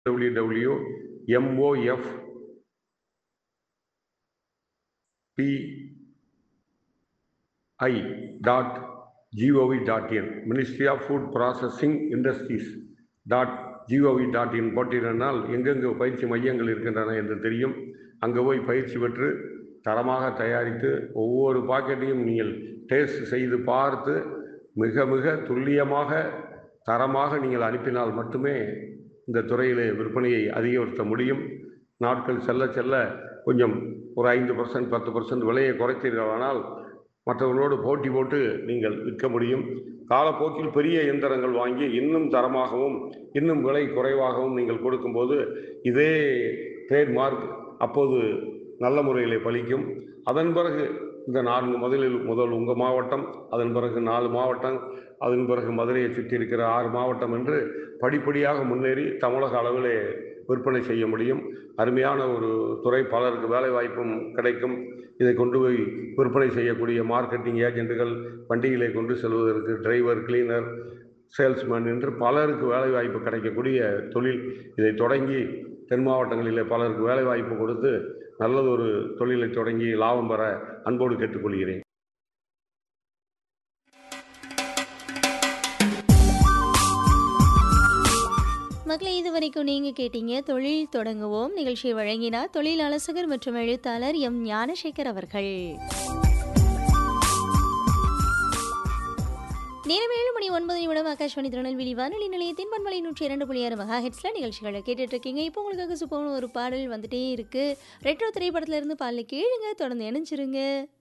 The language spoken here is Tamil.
W MOF P I dot GOV dot in ministry of food processing industries dot GOV dot in போட்டிருந்தால் எங்கெங்கு பயிற்சி மையங்கள் இருக்கின்றன என்று தெரியும் அங்கே போய் பயிற்சி பெற்று தரமாக தயாரித்து ஒவ்வொரு பாக்கெட்டையும் நீங்கள் டேஸ்ட் செய்து பார்த்து மிக மிக துல்லியமாக தரமாக நீங்கள் அனுப்பினால் மட்டுமே இந்த துறையிலே விற்பனையை அதிகப்படுத்த முடியும் நாட்கள் செல்ல செல்ல கொஞ்சம் ஒரு ஐந்து பர்சன்ட் பத்து பர்சன்ட் விலையை குறைத்தீர்களானால் மற்றவர்களோடு போட்டி போட்டு நீங்கள் விற்க முடியும் காலப்போக்கில் பெரிய இயந்திரங்கள் வாங்கி இன்னும் தரமாகவும் இன்னும் விலை குறைவாகவும் நீங்கள் கொடுக்கும்போது இதே ட்ரேட்மார்க் அப்போது நல்ல முறையில் பலிக்கும் அதன் பிறகு இந்த நான்கு முதலில் முதல் உங்கள் மாவட்டம் அதன் பிறகு நாலு மாவட்டம் அதன் பிறகு மதுரையை சுற்றி இருக்கிற ஆறு மாவட்டம் என்று படிப்படியாக முன்னேறி தமிழக அளவிலே விற்பனை செய்ய முடியும் அருமையான ஒரு துறை பலருக்கு வேலை வாய்ப்பும் கிடைக்கும் இதை கொண்டு போய் விற்பனை செய்யக்கூடிய மார்க்கெட்டிங் ஏஜென்ட்டுகள் வண்டிகளை கொண்டு செல்வதற்கு டிரைவர் கிளீனர் சேல்ஸ்மேன் என்று பலருக்கு வேலை வாய்ப்பு கிடைக்கக்கூடிய தொழில் இதை தொடங்கி தென் மாவட்டங்களிலே பலருக்கு வேலை வாய்ப்பு கொடுத்து நல்லதொரு தொழிலை தொடங்கி லாபம் பெற அன்போடு கேட்டுக்கொள்கிறேன் மக்களை இது வரைக்கும் நீங்கள் கேட்டீங்க தொழில் தொடங்குவோம் நிகழ்ச்சியை வழங்கினார் தொழில் ஆலோசகர் மற்றும் எழுத்தாளர் எம் ஞானசேகர் அவர்கள் நேரம் ஏழு மணி ஒன்பது நிமிடம் ஆகாஷ்வாணி திருநெல்வேலி வானொலி நிலையத்தின் பண்பலை நூற்றி இரண்டு புள்ளி ஆறு மெகா ஹெட்ஸில் நிகழ்ச்சிகளை கேட்டுட்டு இருக்கீங்க இப்போ உங்களுக்காக சூப்பரான ஒரு பாடல் வந்துட்டே இருக்கு ரெட்ரோ திரைப்படத்துல இருந்து பாடலை கேளுங்க தொடர்ந்து இணைஞ்சிருங்க